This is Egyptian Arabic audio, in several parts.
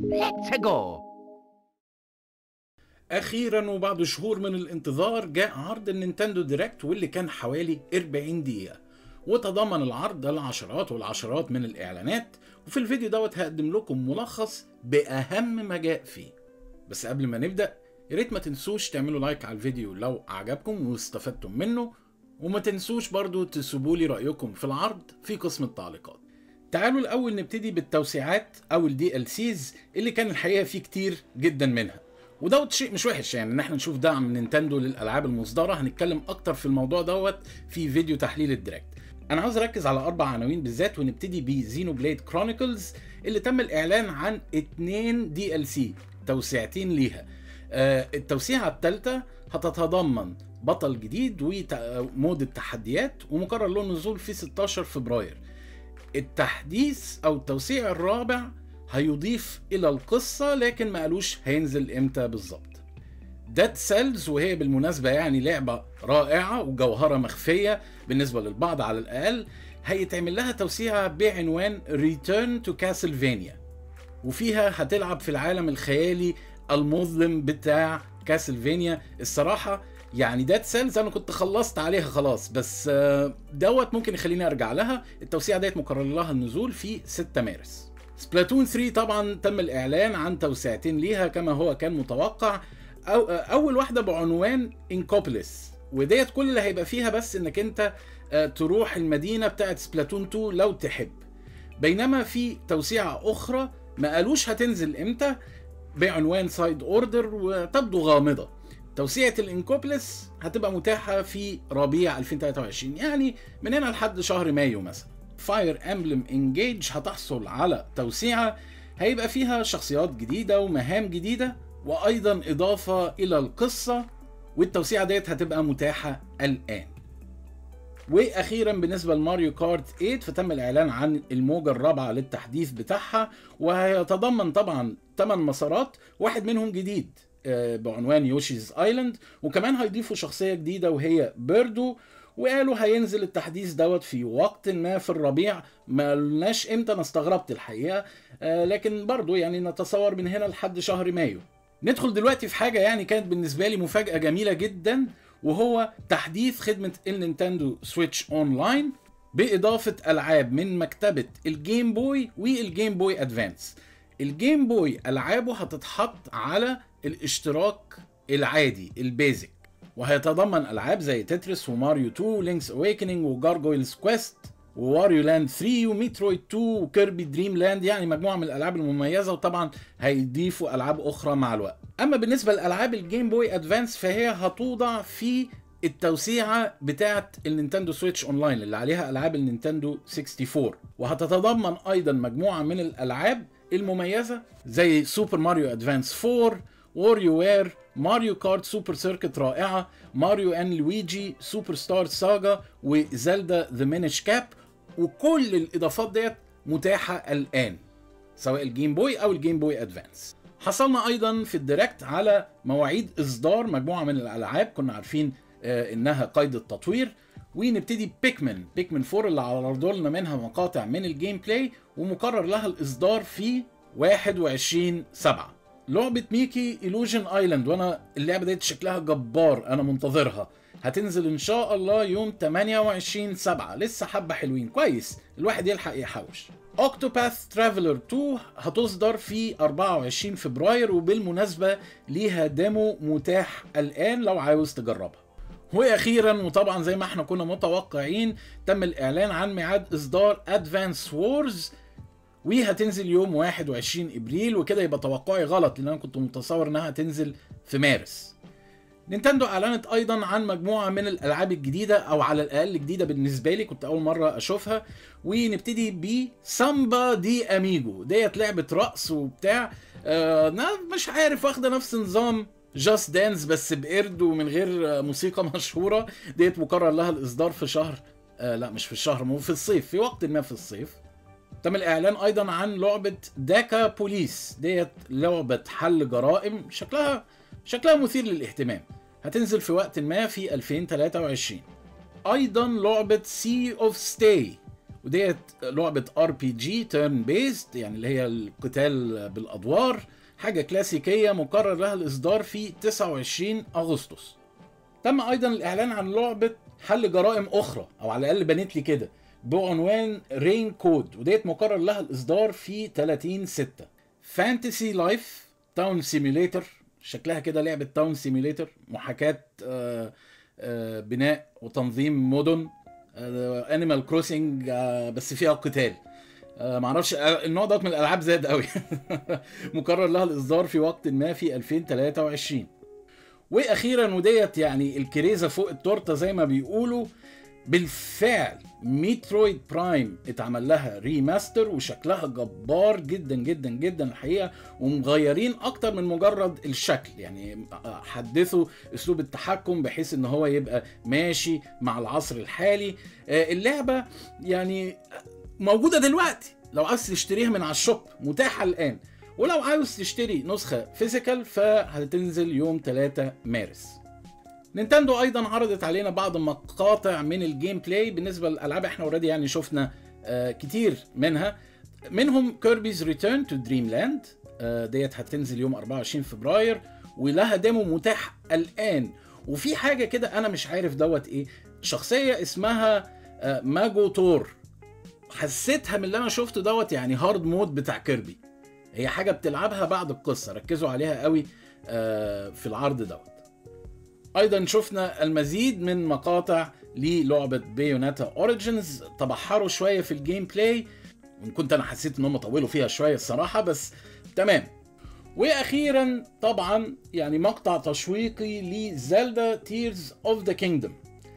Let's go! اخيرا وبعد شهور من الانتظار جاء عرض النينتندو ديركت واللي كان حوالي 40 دقيقة وتضمن العرض العشرات والعشرات من الاعلانات وفي الفيديو دوت هقدم لكم ملخص باهم ما جاء فيه بس قبل ما نبدأ يا ريت ما تنسوش تعملوا لايك على الفيديو لو عجبكم واستفدتم منه وما تنسوش برضو تسيبوا لي رأيكم في العرض في قسم التعليقات تعالوا الأول نبتدي بالتوسيعات أو الدي ال سيز اللي كان الحقيقة فيه كتير جدا منها ودوت شيء مش وحش يعني ان احنا نشوف دعم نينتندو للالعاب المصدره هنتكلم اكتر في الموضوع دوت في فيديو تحليل الديركت انا عاوز اركز على اربع عناوين بالذات ونبتدي بزينو بليد كرونيكلز اللي تم الاعلان عن اتنين دي ال سي توسيعتين ليها آه التوسيعه الثالثه هتتضمن بطل جديد ومود التحديات ومقرر له النزول في 16 فبراير التحديث او التوسيع الرابع هيضيف الى القصه لكن ما قالوش هينزل امتى بالظبط ديد سيلز وهي بالمناسبه يعني لعبه رائعه وجوهره مخفيه بالنسبه للبعض على الاقل هيتعمل لها توسيعه بعنوان ريتيرن تو كاسلفينيا وفيها هتلعب في العالم الخيالي المظلم بتاع كاسلفينيا الصراحه يعني ديد سيلز انا كنت خلصت عليها خلاص بس دوت ممكن يخليني ارجع لها التوسيعه ديت مقرر لها النزول في 6 مارس سبلاتون 3 طبعا تم الاعلان عن توسعتين ليها كما هو كان متوقع أو اول واحده بعنوان انكوبوليس وديت كل اللي هيبقى فيها بس انك انت تروح المدينه بتاعت سبلاتون 2 لو تحب بينما في توسيعه اخرى ما قالوش هتنزل امتى بعنوان سايد اوردر وتبدو غامضه توسيعة الانكوبلس هتبقى متاحة في ربيع 2023 يعني من هنا لحد شهر مايو مثلا فاير امبلم انجيج هتحصل على توسيعة هيبقى فيها شخصيات جديدة ومهام جديدة وايضا اضافة الى القصة والتوسيعة ديت هتبقى متاحة الان واخيرا بالنسبه لماريو كارت 8 فتم الاعلان عن الموجه الرابعه للتحديث بتاعها وهيتضمن طبعا 8 مسارات واحد منهم جديد بعنوان يوشيز ايلاند وكمان هيضيفوا شخصيه جديده وهي بيردو وقالوا هينزل التحديث دوت في وقت ما في الربيع ما قلناش امتى انا استغربت الحقيقه لكن برضو يعني نتصور من هنا لحد شهر مايو ندخل دلوقتي في حاجه يعني كانت بالنسبه لي مفاجاه جميله جدا وهو تحديث خدمه النينتندو سويتش اونلاين باضافه العاب من مكتبه الجيم بوي والجيم بوي ادفانس الجيم بوي العابه هتتحط على الاشتراك العادي البيزك وهيتضمن العاب زي تتريس وماريو 2 لينكس اويكننج وجارجويلز كويست وواريو لاند 3 وميترويد 2 وكيربي دريم لاند يعني مجموعه من الالعاب المميزه وطبعا هيضيفوا العاب اخرى مع الوقت اما بالنسبه لالعاب الجيم بوي ادفانس فهي هتوضع في التوسيعه بتاعه النينتندو سويتش اونلاين اللي عليها العاب النينتندو 64 وهتتضمن ايضا مجموعه من الالعاب المميزه زي سوبر ماريو ادفانس 4 ووريو وير ماريو كارت سوبر سيركت رائعه ماريو ان لويجي سوبر ستار ساجا وزلدا ذا مينش كاب وكل الاضافات ديت متاحه الان سواء الجيم بوي او الجيم بوي ادفانس حصلنا ايضا في الديركت على مواعيد اصدار مجموعه من الالعاب كنا عارفين آه انها قيد التطوير ونبتدي بيكمن بيكمن 4 اللي عرضوا لنا منها مقاطع من الجيم بلاي ومقرر لها الاصدار في 21 7 لعبة ميكي إيلوجن ايلاند وانا اللعبة ديت شكلها جبار انا منتظرها هتنزل ان شاء الله يوم 28 7 لسه حبة حلوين كويس الواحد يلحق يحوش اوكتوباث ترافلر 2 هتصدر في 24 فبراير وبالمناسبة ليها ديمو متاح الان لو عاوز تجربها واخيرا وطبعا زي ما احنا كنا متوقعين تم الاعلان عن ميعاد اصدار ادفانس وورز وهتنزل يوم 21 ابريل وكده يبقى توقعي غلط لان انا كنت متصور انها هتنزل في مارس نينتندو اعلنت ايضا عن مجموعه من الالعاب الجديده او على الاقل جديده بالنسبه لي كنت اول مره اشوفها ونبتدي بسامبا دي اميجو ديت لعبه رقص وبتاع آه مش عارف واخده نفس نظام جاست دانس بس بقرد ومن غير موسيقى مشهوره ديت مقرر لها الاصدار في شهر آه لا مش في الشهر مو في الصيف في وقت ما في الصيف تم الاعلان ايضا عن لعبه داكا بوليس ديت لعبه حل جرائم شكلها شكلها مثير للاهتمام هتنزل في وقت ما في 2023 ايضا لعبه سي اوف ستاي وديت لعبه ار بي جي تيرن بيست يعني اللي هي القتال بالادوار حاجه كلاسيكيه مقرر لها الاصدار في 29 اغسطس تم ايضا الاعلان عن لعبه حل جرائم اخرى او على الاقل بنت لي كده بعنوان رين كود وديت مقرر لها الاصدار في 30 6 فانتسي لايف تاون سيميوليتر شكلها كده لعبه تاون سيميوليتر محاكاه آه، آه، بناء وتنظيم مدن انيمال كروسنج بس فيها قتال آه، معرفش آه، النوع ده من الالعاب زاد قوي مقرر لها الاصدار في وقت ما في 2023 واخيرا وديت يعني الكريزه فوق التورته زي ما بيقولوا بالفعل ميترويد برايم اتعمل لها ريماستر وشكلها جبار جدا جدا جدا الحقيقه ومغيرين اكتر من مجرد الشكل يعني حدثوا اسلوب التحكم بحيث ان هو يبقى ماشي مع العصر الحالي آه، اللعبه يعني موجوده دلوقتي لو عايز تشتريها من على الشوب متاحه الان ولو عاوز تشتري نسخه فيزيكال فهتنزل يوم 3 مارس نينتندو ايضا عرضت علينا بعض مقاطع من الجيم بلاي بالنسبه للالعاب احنا اوريدي يعني شفنا آه كتير منها منهم كيربيز ريتيرن تو دريم لاند ديت هتنزل يوم 24 فبراير ولها ديمو متاح الان وفي حاجه كده انا مش عارف دوت ايه شخصيه اسمها آه ماجو تور حسيتها من اللي انا شفته دوت يعني هارد مود بتاع كيربي هي حاجه بتلعبها بعد القصه ركزوا عليها قوي آه في العرض دوت ايضا شفنا المزيد من مقاطع للعبه بيوناتا اوريجينز تبحروا شويه في الجيم بلاي وان كنت انا حسيت ان هم طولوا فيها شويه الصراحه بس تمام واخيرا طبعا يعني مقطع تشويقي لزلدا تيرز اوف ذا كينجدم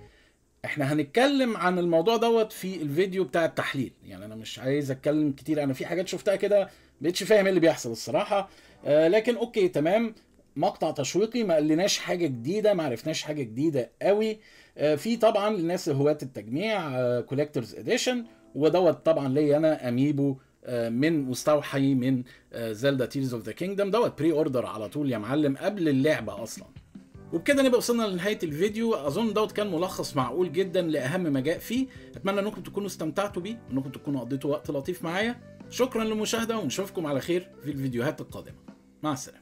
احنا هنتكلم عن الموضوع دوت في الفيديو بتاع التحليل يعني انا مش عايز اتكلم كتير انا في حاجات شفتها كده بقتش فاهم ايه اللي بيحصل الصراحه آه لكن اوكي تمام مقطع تشويقي ما قلناش حاجه جديده ما عرفناش حاجه جديده قوي آه في طبعا الناس هواة التجميع كولكتورز اديشن ودوت طبعا ليا انا اميبو آه من مستوحي من زلدا تيرز اوف ذا كينجدم دوت بري اوردر على طول يا معلم قبل اللعبه اصلا وبكده نبقى وصلنا لنهايه الفيديو اظن دوت كان ملخص معقول جدا لاهم ما جاء فيه اتمنى انكم تكونوا استمتعتوا بيه وانكم تكونوا قضيتوا وقت لطيف معايا شكرا للمشاهده ونشوفكم على خير في الفيديوهات القادمه مع السلامه